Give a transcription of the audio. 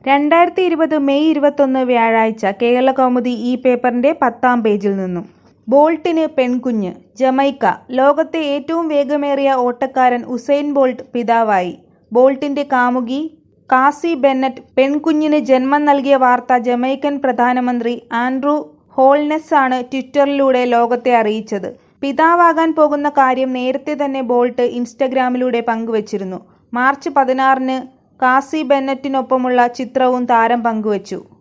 രണ്ടായിരത്തി ഇരുപത് മെയ് ഇരുപത്തൊന്ന് വ്യാഴാഴ്ച കേരളകൗമുദി ഈ പേപ്പറിന്റെ പത്താം പേജിൽ നിന്നും ബോൾട്ടിന് പെൺകുഞ്ഞ് ജമൈക്ക ലോകത്തെ ഏറ്റവും വേഗമേറിയ ഓട്ടക്കാരൻ ഉസൈൻ ബോൾട്ട് പിതാവായി ബോൾട്ടിന്റെ കാമുകി കാസി ബെന്നറ്റ് പെൺകുഞ്ഞിന് ജന്മം നൽകിയ വാർത്ത ജമൈക്കൻ പ്രധാനമന്ത്രി ആൻഡ്രൂ ഹോൾനെസ് ആണ് ട്വിറ്ററിലൂടെ ലോകത്തെ അറിയിച്ചത് പിതാവാകാൻ പോകുന്ന കാര്യം നേരത്തെ തന്നെ ബോൾട്ട് ഇൻസ്റ്റഗ്രാമിലൂടെ പങ്കുവച്ചിരുന്നു മാർച്ച് പതിനാറിന് കാസി ബെന്നറ്റിനൊപ്പമുള്ള ചിത്രവും താരം പങ്കുവച്ചു